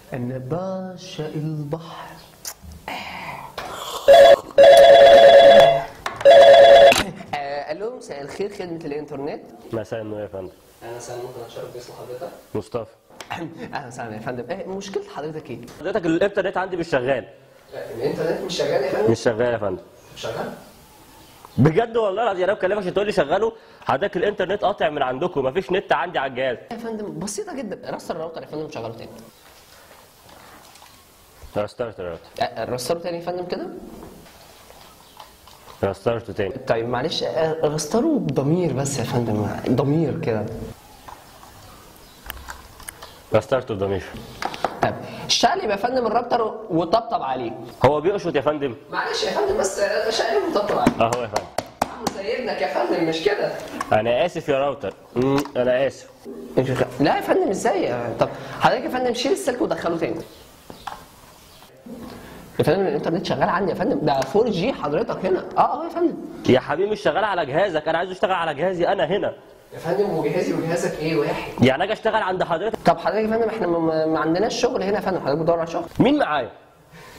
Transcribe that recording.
انا بعشق البحر آه، الو مساء الخير خدمه الانترنت مساء النور يا فندم انا سامي ممكن اتشرف باسم حضرتك مصطفى اهلا وسهلا يا فندم آه، مشكله حضرتك ايه حضرتك الانترنت عندي مش شغال الانترنت مش شغال يا فندم مش شغال يا فندم مش شغال بجد والله العظيم انا بكلمك عشان تقول لي شغله حضرتك الانترنت قاطع من عندكم مفيش نت عندي على الجهاز يا فندم بسيطه جدا رستر الراوتر يا فندم شغله تاني رسترت الراوتر آه، رستره تاني يا فندم كده رسترته تاني طيب معلش آه، رستره بضمير بس يا فندم ضمير كده رسترته بضمير طيب شقلب يا فندم الراوتر وطبطب عليه هو بيقشط يا فندم معلش يا فندم بس آه، شقلب وطبطب عليه اهو يا فندم عم سيدنك يا فندم مش كده انا اسف يا راوتر مم، انا اسف لا يا فندم ازاي طب حضرتك يا فندم شيل السلك ودخله تاني يا فندم الانترنت شغال عندي يا فندم ده 4 جي حضرتك هنا اه اه يا فندم يا حبيبي مش شغال على جهازك انا عايزه يشتغل على جهازي انا هنا يا فندم وجهازي وجهازك ايه واحد يعني اجي اشتغل عند حضرتك طب حضرتك يا فندم احنا ما- ما ما عندناش شغل هنا يا فندم حضرتك بتدور على شغل مين معايا